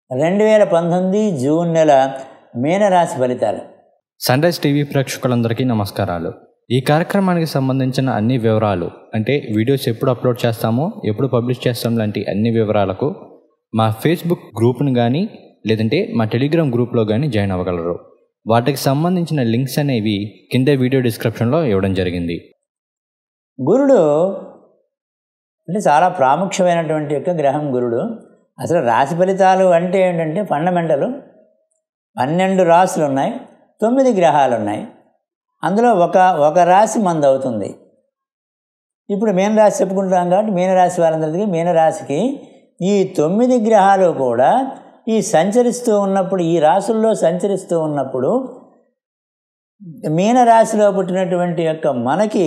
రెండు వేల పంతొమ్మిది జూన్ నెల మీనరాశి ఫలితాలు సన్ రైజ్ టీవీ ప్రేక్షకులందరికీ నమస్కారాలు ఈ కార్యక్రమానికి సంబంధించిన అన్ని వివరాలు అంటే వీడియోస్ ఎప్పుడు అప్లోడ్ చేస్తామో ఎప్పుడు పబ్లిష్ చేస్తాం లాంటి అన్ని వివరాలకు మా ఫేస్బుక్ గ్రూప్ను కానీ లేదంటే మా టెలిగ్రామ్ గ్రూప్లో కానీ జాయిన్ అవ్వగలరు వాటికి సంబంధించిన లింక్స్ అనేవి కింద వీడియో డిస్క్రిప్షన్లో ఇవ్వడం జరిగింది గురుడు అంటే చాలా ప్రాముఖ్యమైనటువంటి యొక్క గ్రహం గురుడు అసలు రాశి ఫలితాలు అంటే ఏంటంటే ఫండమెంటల్ పన్నెండు రాశులు ఉన్నాయి తొమ్మిది గ్రహాలు ఉన్నాయి అందులో ఒక ఒక రాశి మంది అవుతుంది ఇప్పుడు మీన రాశి చెప్పుకుంటాం కాబట్టి మీనరాశి వారందరికీ మీనరాశికి ఈ తొమ్మిది గ్రహాలు కూడా ఈ సంచరిస్తూ ఉన్నప్పుడు ఈ రాశుల్లో సంచరిస్తూ ఉన్నప్పుడు మీనరాశిలో పుట్టినటువంటి యొక్క మనకి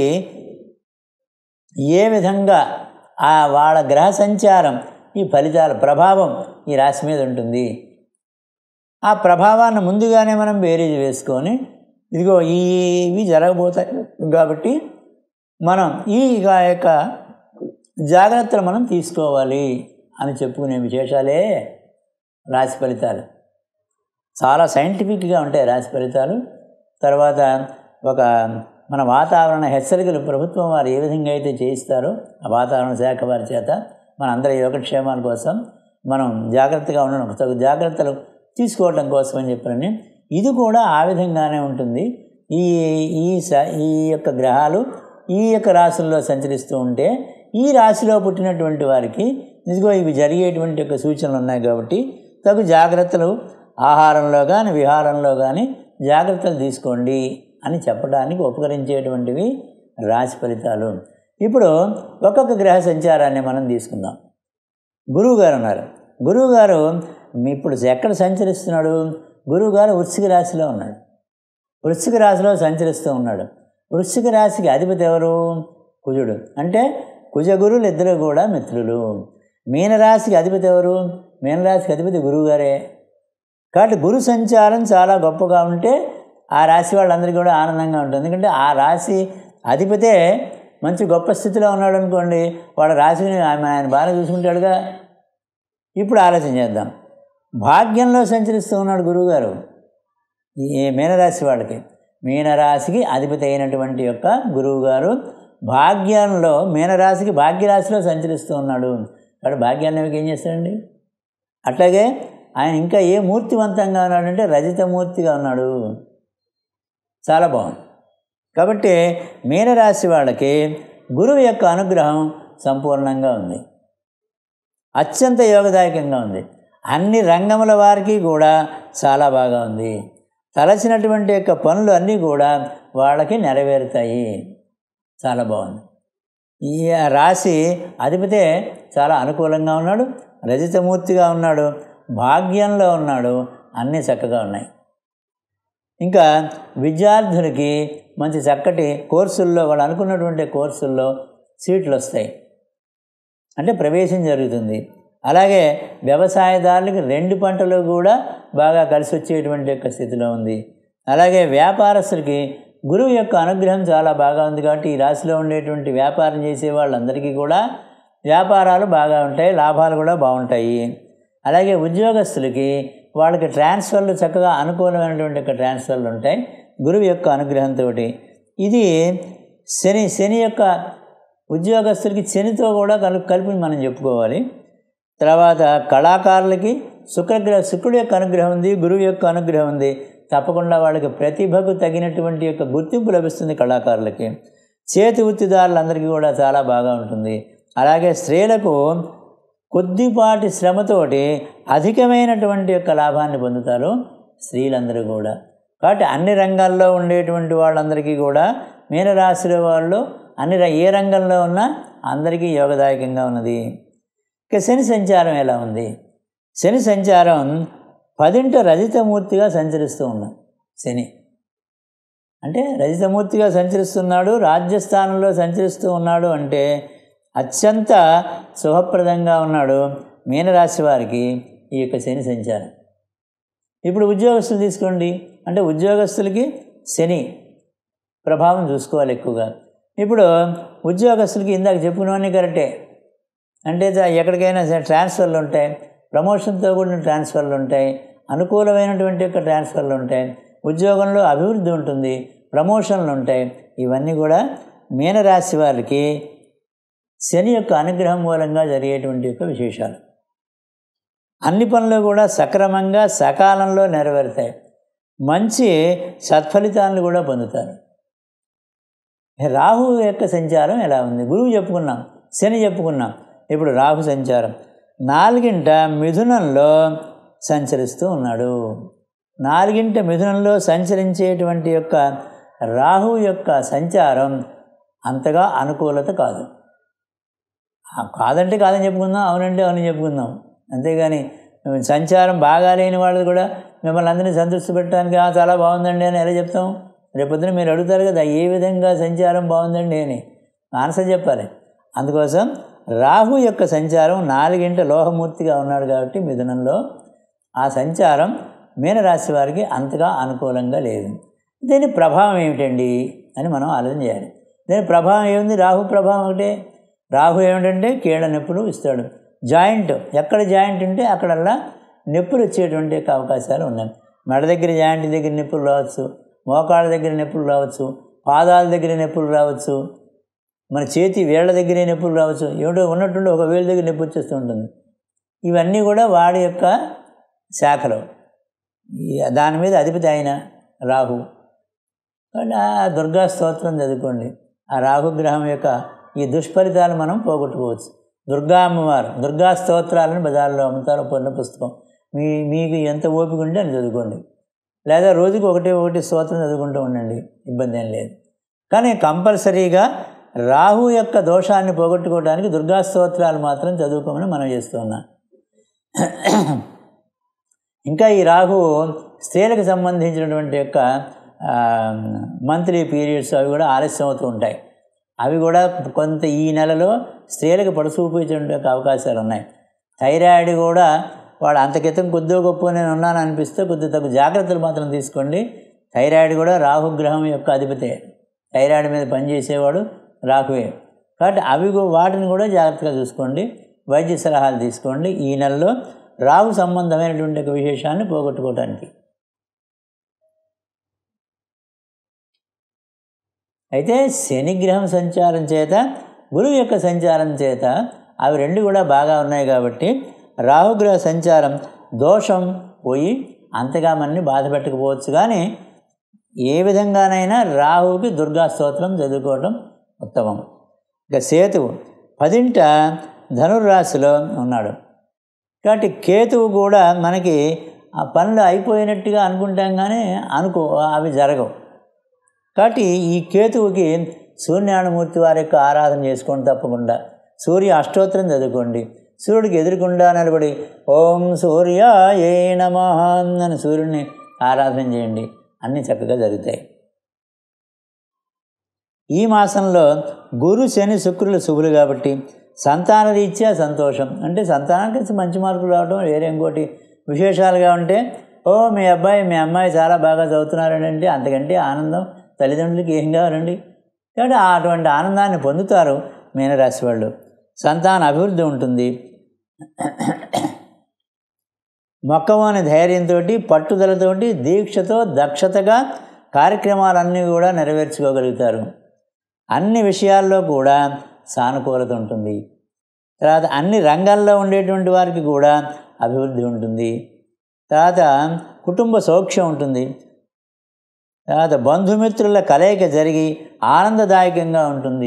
ఏ విధంగా ఆ వాళ్ళ గ్రహ సంచారం ఈ ఫలితాల ప్రభావం ఈ రాశి మీద ఉంటుంది ఆ ప్రభావాన్ని ముందుగానే మనం బేరీజ్ వేసుకొని ఇదిగో ఈ ఇవి జరగబోతాయి కాబట్టి మనం ఈ యొక్క జాగ్రత్తలు మనం తీసుకోవాలి అని చెప్పుకునే విశేషాలే రాశి ఫలితాలు చాలా సైంటిఫిక్గా ఉంటాయి రాశి ఫలితాలు తర్వాత ఒక మన వాతావరణ హెచ్చరికలు ప్రభుత్వం వారు ఏ విధంగా అయితే చేయిస్తారో ఆ వాతావరణ శాఖ వారి చేత మన అందరి యోగక్షేమాల కోసం మనం జాగ్రత్తగా ఉండడం తగు జాగ్రత్తలు తీసుకోవడం కోసం అని చెప్పని ఇది కూడా ఆ విధంగానే ఉంటుంది ఈ ఈ స ఈ యొక్క గ్రహాలు ఈ యొక్క రాశుల్లో సంచరిస్తూ ఉంటే ఈ రాశిలో పుట్టినటువంటి వారికి ఇదిగో ఇవి జరిగేటువంటి యొక్క సూచనలు ఉన్నాయి కాబట్టి తగు జాగ్రత్తలు ఆహారంలో కానీ విహారంలో కానీ జాగ్రత్తలు తీసుకోండి అని చెప్పడానికి ఉపకరించేటువంటివి రాశి ఫలితాలు ఇప్పుడు ఒక్కొక్క గ్రహ సంచారాన్ని మనం తీసుకుందాం గురువు గారు ఉన్నారు గురువు గారు ఇప్పుడు ఎక్కడ సంచరిస్తున్నాడు గురువు గారు వృశ్చిక రాశిలో ఉన్నాడు వృశ్చిక రాశిలో సంచరిస్తూ ఉన్నాడు వృశ్చిక రాశికి అధిపతి ఎవరు కుజుడు అంటే కుజగురులు ఇద్దరు కూడా మిత్రులు మీనరాశికి అధిపతి ఎవరు మీనరాశికి అధిపతి గురువు గారే కాబట్టి గురు సంచారం చాలా గొప్పగా ఉంటే ఆ రాశి వాళ్ళందరికీ కూడా ఆనందంగా ఉంటుంది ఎందుకంటే ఆ రాశి అధిపతే మంచి గొప్ప స్థితిలో ఉన్నాడు అనుకోండి వాడు రాశిని ఆయన ఆయన బాగా చూసుకుంటాడుగా ఇప్పుడు ఆలోచన చేద్దాం భాగ్యంలో సంచరిస్తూ ఉన్నాడు గురువుగారు ఈ మీనరాశి వాళ్ళకి మీనరాశికి అధిపతి అయినటువంటి యొక్క గురువుగారు భాగ్యంలో మీనరాశికి భాగ్యరాశిలో సంచరిస్తూ ఉన్నాడు వాడు భాగ్యాన్ని ఏం చేస్తాడండి అట్లాగే ఆయన ఇంకా ఏ మూర్తివంతంగా ఉన్నాడంటే రజితమూర్తిగా ఉన్నాడు చాలా బాగుంది కాబట్టి మీనరాశి వాళ్ళకి గురువు యొక్క అనుగ్రహం సంపూర్ణంగా ఉంది అత్యంత యోగదాయకంగా ఉంది అన్ని రంగముల వారికి కూడా చాలా బాగా ఉంది తలచినటువంటి యొక్క పనులు అన్నీ కూడా వాళ్ళకి నెరవేరుతాయి చాలా బాగుంది ఈ రాశి అధిపతే చాలా అనుకూలంగా ఉన్నాడు రజితమూర్తిగా ఉన్నాడు భాగ్యంలో ఉన్నాడు అన్నీ చక్కగా ఉన్నాయి ఇంకా విద్యార్థులకి మంచి చక్కటి కోర్సుల్లో వాళ్ళు అనుకున్నటువంటి కోర్సుల్లో సీట్లు వస్తాయి అంటే ప్రవేశం జరుగుతుంది అలాగే వ్యవసాయదారులకి రెండు పంటలు కూడా బాగా కలిసి వచ్చేటువంటి యొక్క స్థితిలో ఉంది అలాగే వ్యాపారస్తులకి గురువు యొక్క అనుగ్రహం చాలా బాగా ఉంది కాబట్టి ఈ రాశిలో ఉండేటువంటి వ్యాపారం చేసే వాళ్ళందరికీ కూడా వ్యాపారాలు బాగా ఉంటాయి లాభాలు కూడా బాగుంటాయి అలాగే ఉద్యోగస్తులకి వాళ్ళకి ట్రాన్స్ఫర్లు చక్కగా అనుకూలమైనటువంటి యొక్క ట్రాన్స్ఫర్లు ఉంటాయి గురువు యొక్క అనుగ్రహంతో ఇది శని శని యొక్క ఉద్యోగస్తులకి శనితో కూడా కలు కలిపి మనం చెప్పుకోవాలి తర్వాత కళాకారులకి శుక్రగ్రహ శుక్రుడు యొక్క అనుగ్రహం ఉంది గురువు యొక్క అనుగ్రహం ఉంది తప్పకుండా వాళ్ళకి ప్రతిభకు తగినటువంటి యొక్క గుర్తింపు లభిస్తుంది కళాకారులకి చేతి వృత్తిదారులందరికీ కూడా చాలా బాగా ఉంటుంది అలాగే స్త్రీలకు కొద్దిపాటి శ్రమతోటి అధికమైనటువంటి యొక్క లాభాన్ని పొందుతారు స్త్రీలందరూ కూడా కాబట్టి అన్ని రంగాల్లో ఉండేటువంటి వాళ్ళందరికీ కూడా మీనరాశిలో వాళ్ళు అన్ని ఏ రంగంలో ఉన్నా అందరికీ యోగదాయకంగా ఉన్నది ఇక శని సంచారం ఎలా ఉంది శని సంచారం పదింట రజితమూర్తిగా సంచరిస్తూ ఉన్నాడు శని అంటే రజితమూర్తిగా సంచరిస్తున్నాడు రాజ్యస్థానంలో సంచరిస్తూ ఉన్నాడు అంటే అత్యంత శుభప్రదంగా ఉన్నాడు మీనరాశి వారికి ఈ యొక్క శని సంచారం ఇప్పుడు ఉద్యోగస్తులు తీసుకోండి అంటే ఉద్యోగస్తులకి శని ప్రభావం చూసుకోవాలి ఎక్కువగా ఇప్పుడు ఉద్యోగస్తులకి ఇందాక చెప్పుకున్నవన్నీ కరెక్టే అంటే ద- ఎక్కడికైనా సరే ట్రాన్స్ఫర్లు ఉంటాయి ప్రమోషన్తో కూడిన ట్రాన్స్ఫర్లు ఉంటాయి అనుకూలమైనటువంటి యొక్క ట్రాన్స్ఫర్లు ఉంటాయి ఉద్యోగంలో అభివృద్ధి ఉంటుంది ప్రమోషన్లు ఉంటాయి ఇవన్నీ కూడా మీనరాశి వారికి శని యొక్క అనుగ్రహం మూలంగా జరిగేటువంటి యొక్క విశేషాలు అన్ని పనులు కూడా సక్రమంగా సకాలంలో నెరవేరుతాయి మంచి సత్ఫలితాలను కూడా పొందుతారు రాహు యొక్క సంచారం ఎలా ఉంది గురువు చెప్పుకున్నాం శని చెప్పుకున్నాం ఇప్పుడు రాహు సంచారం నాలుగింట మిథునంలో సంచరిస్తూ ఉన్నాడు నాలుగింట మిథునంలో సంచరించేటువంటి యొక్క రాహు యొక్క సంచారం అంతగా అనుకూలత కాదు కాదంటే కాదని చెప్పుకుందాం అవునంటే అవునని చెప్పుకుందాం అంతేగాని సంచారం బాగా లేని వాళ్ళు కూడా మిమ్మల్ని అందరినీ సంతృప్తి పెట్టడానికి చాలా బాగుందండి అని ఎలా చెప్తాం రేపొద్దున మీరు అడుగుతారు కదా ఏ విధంగా సంచారం బాగుందండి అని ఆన్సర్ చెప్పాలి అందుకోసం రాహు యొక్క సంచారం నాలుగింట లోహమూర్తిగా ఉన్నాడు కాబట్టి మిథునంలో ఆ సంచారం మీనరాశి వారికి అంతగా అనుకూలంగా లేదు దీని ప్రభావం ఏమిటండి అని మనం ఆలోచన చేయాలి దీని ప్రభావం ఏముంది రాహు ప్రభావం ఒకటే రాహు ఏమిటంటే కీళ్ళ నొప్పులు ఇస్తాడు జాయింట్ ఎక్కడ జాయింట్ ఉంటే అక్కడల్లా నొప్పులు వచ్చేటువంటి అవకాశాలు ఉన్నాయి మెడ దగ్గర జాయింట్ దగ్గర నొప్పులు రావచ్చు మోకాళ్ళ దగ్గర నొప్పులు రావచ్చు పాదాల దగ్గర నొప్పులు రావచ్చు మన చేతి వేళ్ల దగ్గరే నొప్పులు రావచ్చు ఏమిటో ఉన్నట్టుండి ఒక వేళ్ళ దగ్గర నొప్పి వచ్చేస్తూ ఉంటుంది ఇవన్నీ కూడా వాడి యొక్క శాఖలు దాని మీద అధిపతి ఆయన రాహు కాబట్టి ఆ దుర్గా స్తోత్రం చదువుకోండి ఆ రాహుగ్రహం యొక్క ఈ దుష్ఫలితాలు మనం పోగొట్టుకోవచ్చు దుర్గా అమ్మవారు దుర్గా స్తోత్రాలను బజార్లో అమ్ముతారు పొన్న పుస్తకం మీ మీకు ఎంత ఓపిక ఉంటే అని చదువుకోండి లేదా రోజుకి ఒకటి ఒకటి స్తోత్రం చదువుకుంటూ ఉండండి ఇబ్బంది ఏం లేదు కానీ కంపల్సరీగా రాహు యొక్క దోషాన్ని పోగొట్టుకోవడానికి దుర్గా స్తోత్రాలు మాత్రం చదువుకోమని మనం చేస్తూ ఉన్నాం ఇంకా ఈ రాహు స్త్రీలకు సంబంధించినటువంటి యొక్క మంత్లీ పీరియడ్స్ అవి కూడా ఆలస్యం అవుతూ ఉంటాయి అవి కూడా కొంత ఈ నెలలో స్త్రీలకు పడుసూపించే అవకాశాలు ఉన్నాయి థైరాయిడ్ కూడా వాడు అంత క్రితం కొద్దిగా గొప్ప నేను ఉన్నాను అనిపిస్తే కొద్ది తగ్గ జాగ్రత్తలు మాత్రం తీసుకోండి థైరాయిడ్ కూడా రాహుగ్రహం యొక్క అధిపతే థైరాయిడ్ మీద పనిచేసేవాడు రాహువే కాబట్టి అవి వాటిని కూడా జాగ్రత్తగా చూసుకోండి వైద్య సలహాలు తీసుకోండి ఈ నెలలో రాహు సంబంధమైనటువంటి ఒక విశేషాన్ని పోగొట్టుకోవటానికి అయితే శనిగ్రహం సంచారం చేత గురువు యొక్క సంచారం చేత అవి రెండు కూడా బాగా ఉన్నాయి కాబట్టి రాహుగ్రహ సంచారం దోషం పోయి అంతగా మనని బాధ పెట్టకపోవచ్చు కానీ ఏ విధంగానైనా రాహువుకి దుర్గా స్తోత్రం చదువుకోవడం ఉత్తమం ఇక సేతువు పదింట ధనుర్రాశిలో ఉన్నాడు కాబట్టి కేతువు కూడా మనకి ఆ పనులు అయిపోయినట్టుగా అనుకుంటాం కానీ అనుకో అవి జరగవు కాబట్టి ఈ కేతువుకి సూర్యనారాయణమూర్తి వారి యొక్క ఆరాధన చేసుకోండి తప్పకుండా సూర్య అష్టోత్తరం చదువుకోండి సూర్యుడికి ఎదురుకుండా నిలబడి ఓం సూర్య ఏ నమ అని సూర్యుడిని ఆరాధన చేయండి అన్నీ చక్కగా జరుగుతాయి ఈ మాసంలో గురు శని శుక్రులు శుభులు కాబట్టి సంతాన రీత్యా సంతోషం అంటే సంతానానికి మంచి మార్కులు రావడం వేరే ఇంకోటి విశేషాలుగా ఉంటే ఓ మీ అబ్బాయి మీ అమ్మాయి చాలా బాగా చదువుతున్నారని అంటే అంతకంటే ఆనందం తల్లిదండ్రులకి ఏం కావాలండి కాబట్టి అటువంటి ఆనందాన్ని పొందుతారు మీనరాశి వాళ్ళు సంతాన అభివృద్ధి ఉంటుంది మొక్కవోని ధైర్యంతో పట్టుదలతోటి దీక్షతో దక్షతగా కార్యక్రమాలన్నీ కూడా నెరవేర్చుకోగలుగుతారు అన్ని విషయాల్లో కూడా సానుకూలత ఉంటుంది తర్వాత అన్ని రంగాల్లో ఉండేటువంటి వారికి కూడా అభివృద్ధి ఉంటుంది తర్వాత కుటుంబ సౌఖ్యం ఉంటుంది తర్వాత బంధుమిత్రుల కలయిక జరిగి ఆనందదాయకంగా ఉంటుంది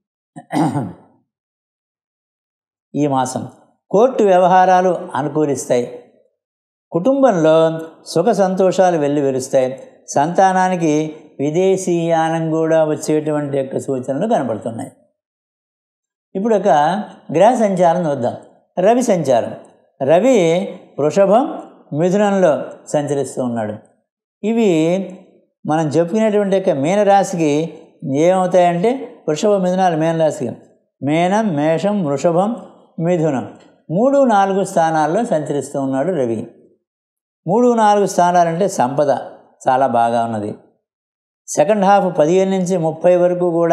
ఈ మాసం కోర్టు వ్యవహారాలు అనుకూలిస్తాయి కుటుంబంలో సుఖ సంతోషాలు వెళ్ళి వెలుస్తాయి సంతానానికి విదేశీయానం కూడా వచ్చేటువంటి యొక్క సూచనలు కనపడుతున్నాయి ఇప్పుడు ఒక గ్రహ సంచారం చూద్దాం రవి సంచారం రవి వృషభం మిథునంలో సంచరిస్తూ ఉన్నాడు ఇవి మనం చెప్పుకునేటువంటి యొక్క మీనరాశికి ఏమవుతాయంటే వృషభ మిథునాలు మీనరాశికి మేనం మేషం వృషభం మిథునం మూడు నాలుగు స్థానాల్లో సంచరిస్తూ ఉన్నాడు రవి మూడు నాలుగు స్థానాలంటే సంపద చాలా బాగా ఉన్నది సెకండ్ హాఫ్ పదిహేను నుంచి ముప్పై వరకు కూడా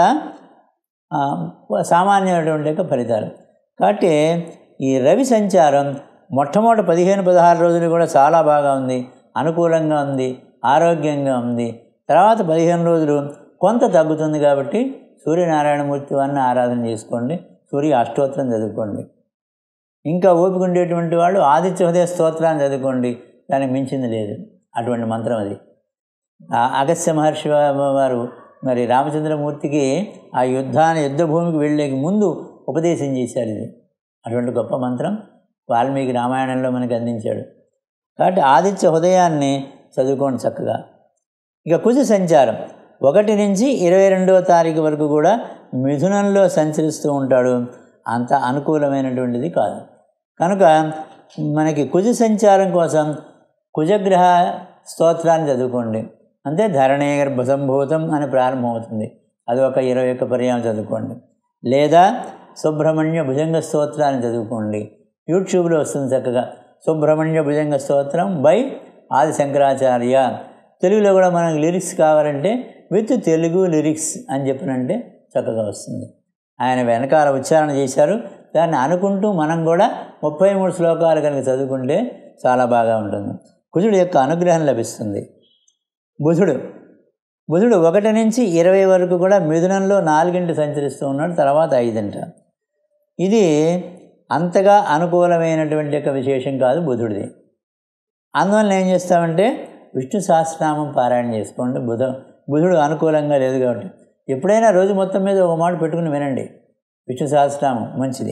సామాన్యమైనటువంటి యొక్క ఫలితాలు కాబట్టి ఈ రవి సంచారం మొట్టమొదటి పదిహేను పదహారు రోజులు కూడా చాలా బాగా ఉంది అనుకూలంగా ఉంది ఆరోగ్యంగా ఉంది తర్వాత పదిహేను రోజులు కొంత తగ్గుతుంది కాబట్టి సూర్యనారాయణమూర్తి వారిని ఆరాధన చేసుకోండి సూర్య అష్టోత్తరం చదువుకోండి ఇంకా ఓపిక ఉండేటువంటి వాళ్ళు ఆదిత్య హృదయ స్తోత్రాన్ని చదువుకోండి దానికి మించింది లేదు అటువంటి మంత్రం అది ఆ అగస్త్య మహర్షి వా- వారు మరి రామచంద్రమూర్తికి ఆ యుద్ధాన్ని యుద్ధ భూమికి వెళ్ళే ముందు ఉపదేశం చేశారు ఇది అటువంటి గొప్ప మంత్రం వాల్మీకి రామాయణంలో మనకి అందించాడు కాబట్టి ఆదిత్య హృదయాన్ని చదువుకోండి చక్కగా ఇక కుజ సంచారం ఒకటి నుంచి ఇరవై రెండవ తారీఖు వరకు కూడా మిథునంలో సంచరిస్తూ ఉంటాడు అంత అనుకూలమైనటువంటిది కాదు కనుక మనకి కుజ సంచారం కోసం కుజగ్రహ స్తోత్రాన్ని చదువుకోండి అంతే ధరణే గర్భసంభూతం అని ప్రారంభమవుతుంది అది ఒక ఇరవై ఒక్క పర్యాయం చదువుకోండి లేదా సుబ్రహ్మణ్య భుజంగ స్తోత్రాన్ని చదువుకోండి యూట్యూబ్లో వస్తుంది చక్కగా సుబ్రహ్మణ్య భుజంగ స్తోత్రం బై ఆది శంకరాచార్య తెలుగులో కూడా మనకు లిరిక్స్ కావాలంటే విత్ తెలుగు లిరిక్స్ అని చెప్పినంటే చక్కగా వస్తుంది ఆయన వెనకాల ఉచ్చారణ చేశారు దాన్ని అనుకుంటూ మనం కూడా ముప్పై మూడు శ్లోకాలు కనుక చదువుకుంటే చాలా బాగా ఉంటుంది కుజుడు యొక్క అనుగ్రహం లభిస్తుంది బుధుడు బుధుడు ఒకటి నుంచి ఇరవై వరకు కూడా మిథునంలో నాలుగింటి సంచరిస్తూ ఉన్నాడు తర్వాత ఐదంట ఇది అంతగా అనుకూలమైనటువంటి యొక్క విశేషం కాదు బుధుడిది అందువల్ల ఏం చేస్తామంటే విష్ణు సహస్రనామం పారాయణ చేసుకోండి బుధ బుధుడు అనుకూలంగా లేదు కాబట్టి ఎప్పుడైనా రోజు మొత్తం మీద ఒక మాట పెట్టుకుని వినండి విష్ణు సహస్రనామం మంచిది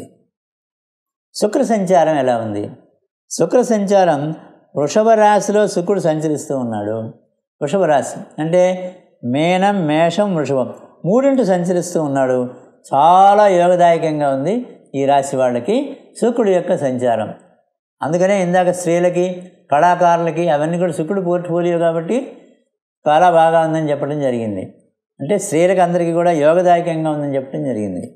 శుక్ర సంచారం ఎలా ఉంది శుక్ర సంచారం వృషభ రాశిలో శుక్రుడు సంచరిస్తూ ఉన్నాడు వృషభ రాశి అంటే మేనం మేషం వృషభం మూడింటి సంచరిస్తూ ఉన్నాడు చాలా యోగదాయకంగా ఉంది ఈ రాశి వాళ్ళకి శుక్రుడు యొక్క సంచారం అందుకనే ఇందాక స్త్రీలకి కళాకారులకి అవన్నీ కూడా శుక్రుడు పోర్ట్ఫోలియో కాబట్టి చాలా బాగా ఉందని చెప్పడం జరిగింది అంటే స్త్రీలకు అందరికీ కూడా యోగదాయకంగా ఉందని చెప్పడం జరిగింది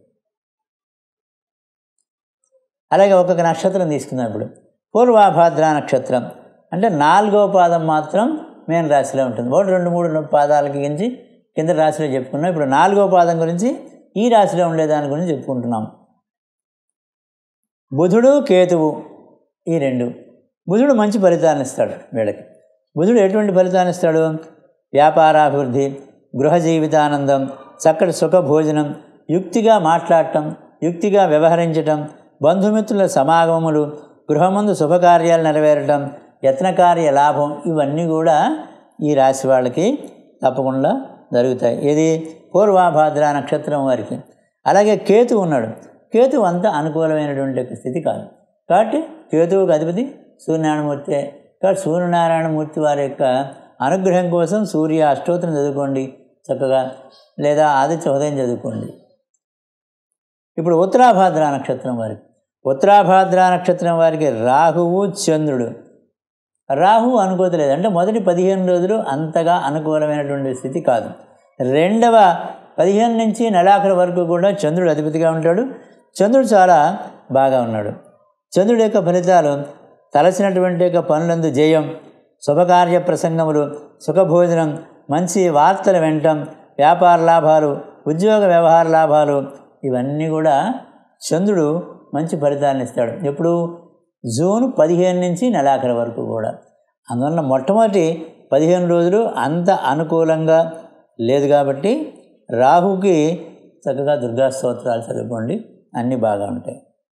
అలాగే ఒక్కొక్క నక్షత్రం తీసుకుందాం ఇప్పుడు పూర్వాభాద్ర నక్షత్రం అంటే నాలుగో పాదం మాత్రం మేన్ రాశిలో ఉంటుంది ఒకటి రెండు మూడు పాదాలకి గురించి కింద రాశిలో చెప్పుకున్నాం ఇప్పుడు నాలుగో పాదం గురించి ఈ రాశిలో ఉండేదాని గురించి చెప్పుకుంటున్నాం బుధుడు కేతువు ఈ రెండు బుధుడు మంచి ఫలితాన్ని ఇస్తాడు వీళ్ళకి బుధుడు ఎటువంటి ఫలితాన్ని ఇస్తాడు వ్యాపారాభివృద్ధి గృహ జీవితానందం చక్కటి సుఖ భోజనం యుక్తిగా మాట్లాడటం యుక్తిగా వ్యవహరించటం బంధుమిత్రుల సమాగమములు గృహమందు శుభకార్యాలు నెరవేరటం యత్నకార్య లాభం ఇవన్నీ కూడా ఈ రాశి వాళ్ళకి తప్పకుండా జరుగుతాయి ఇది పూర్వాభాద్ర నక్షత్రం వారికి అలాగే కేతు ఉన్నాడు కేతు అంత అనుకూలమైనటువంటి ఒక స్థితి కాదు కాబట్టి కేతువుకి అధిపతి సూర్యనారాయణమూర్తి కాబట్టి సూర్యనారాయణమూర్తి వారి యొక్క అనుగ్రహం కోసం సూర్య అష్టోత్తరం చదువుకోండి చక్కగా లేదా ఆదిత్య ఉదయం చదువుకోండి ఇప్పుడు ఉత్తరాభాద్ర నక్షత్రం వారికి ఉత్తరాభాద్ర నక్షత్రం వారికి రాహువు చంద్రుడు రాహు అనుకోతలేదు అంటే మొదటి పదిహేను రోజులు అంతగా అనుకూలమైనటువంటి స్థితి కాదు రెండవ పదిహేను నుంచి నెలాఖరు వరకు కూడా చంద్రుడు అధిపతిగా ఉంటాడు చంద్రుడు చాలా బాగా ఉన్నాడు చంద్రుడి యొక్క ఫలితాలు తలసినటువంటి యొక్క పనులందు జయం శుభకార్య ప్రసంగములు సుఖభోజనం మంచి వార్తలు వినటం వ్యాపార లాభాలు ఉద్యోగ వ్యవహార లాభాలు ఇవన్నీ కూడా చంద్రుడు మంచి ఫలితాలను ఇస్తాడు ఎప్పుడు జూన్ పదిహేను నుంచి నెలాఖరు వరకు కూడా అందువల్ల మొట్టమొదటి పదిహేను రోజులు అంత అనుకూలంగా లేదు కాబట్టి రాహుకి చక్కగా దుర్గా స్తోత్రాలు చదువుకోండి అన్నీ బాగా ఉంటాయి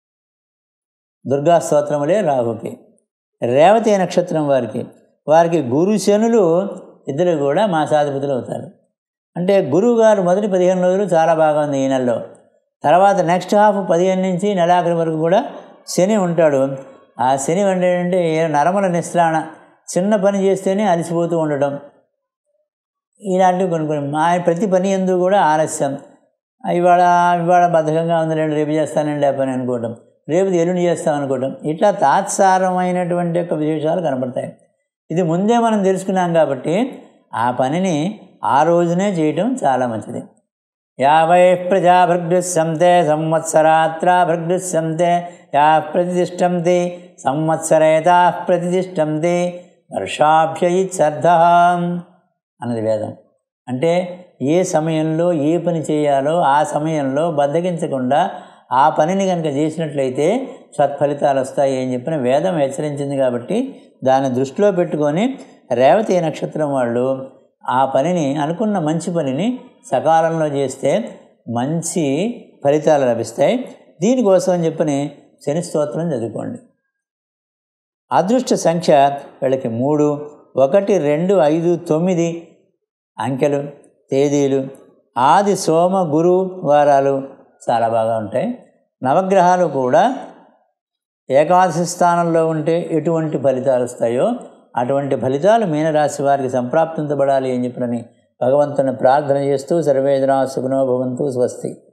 దుర్గా స్తోత్రములే రాహుకి రేవతి నక్షత్రం వారికి వారికి గురు శనులు ఇద్దరు కూడా మాసాధిపతులు అవుతారు అంటే గురువు గారు మొదటి పదిహేను రోజులు చాలా బాగా ఉంది ఈ నెలలో తర్వాత నెక్స్ట్ హాఫ్ పదిహేను నుంచి నెలాఖరి వరకు కూడా శని ఉంటాడు ఆ శని అంటే నరమల నిస్రాణ చిన్న పని చేస్తేనే అలసిపోతూ ఉండటం ఇలాంటివి కొన్ని కొన్ని ఆయన ప్రతి పని ఎందు కూడా ఆలస్యం ఇవాళ ఇవాళ బద్ధకంగా ఉందిలేండి రేపు చేస్తానండి ఆ పని అనుకోవటం రేపు ఎల్లుండి చేస్తాం అనుకోవటం ఇట్లా తాత్సారమైనటువంటి యొక్క విశేషాలు కనపడతాయి ఇది ముందే మనం తెలుసుకున్నాం కాబట్టి ఆ పనిని ఆ రోజునే చేయటం చాలా మంచిది యావై ప్రజాభృగ్యుస్సంతే సంవత్సరాత్రాభృగ్యుస్సంతే యా ప్రతిష్టంతి సంవత్సరేతా ప్రతిష్టంతి వర్షాభ్యయిత్సర్ధ అన్నది వేదం అంటే ఏ సమయంలో ఏ పని చేయాలో ఆ సమయంలో బద్దగించకుండా ఆ పనిని కనుక చేసినట్లయితే సత్ఫలితాలు వస్తాయి అని చెప్పిన వేదం హెచ్చరించింది కాబట్టి దాన్ని దృష్టిలో పెట్టుకొని రేవతి నక్షత్రం వాళ్ళు ఆ పనిని అనుకున్న మంచి పనిని సకాలంలో చేస్తే మంచి ఫలితాలు లభిస్తాయి దీనికోసం అని చెప్పని శని స్తోత్రం చదువుకోండి అదృష్ట సంఖ్య వీళ్ళకి మూడు ఒకటి రెండు ఐదు తొమ్మిది అంకెలు తేదీలు ఆది సోమ గురు వారాలు చాలా బాగా ఉంటాయి నవగ్రహాలు కూడా ఏకాదశి స్థానంలో ఉంటే ఎటువంటి ఫలితాలు వస్తాయో అటువంటి ఫలితాలు మీనరాశి వారికి సంప్రాప్తించబడాలి అని చెప్పినని భగవంతుని ప్రార్థన చేస్తూ సర్వేదనా సుఖనో భవంతు స్వస్తి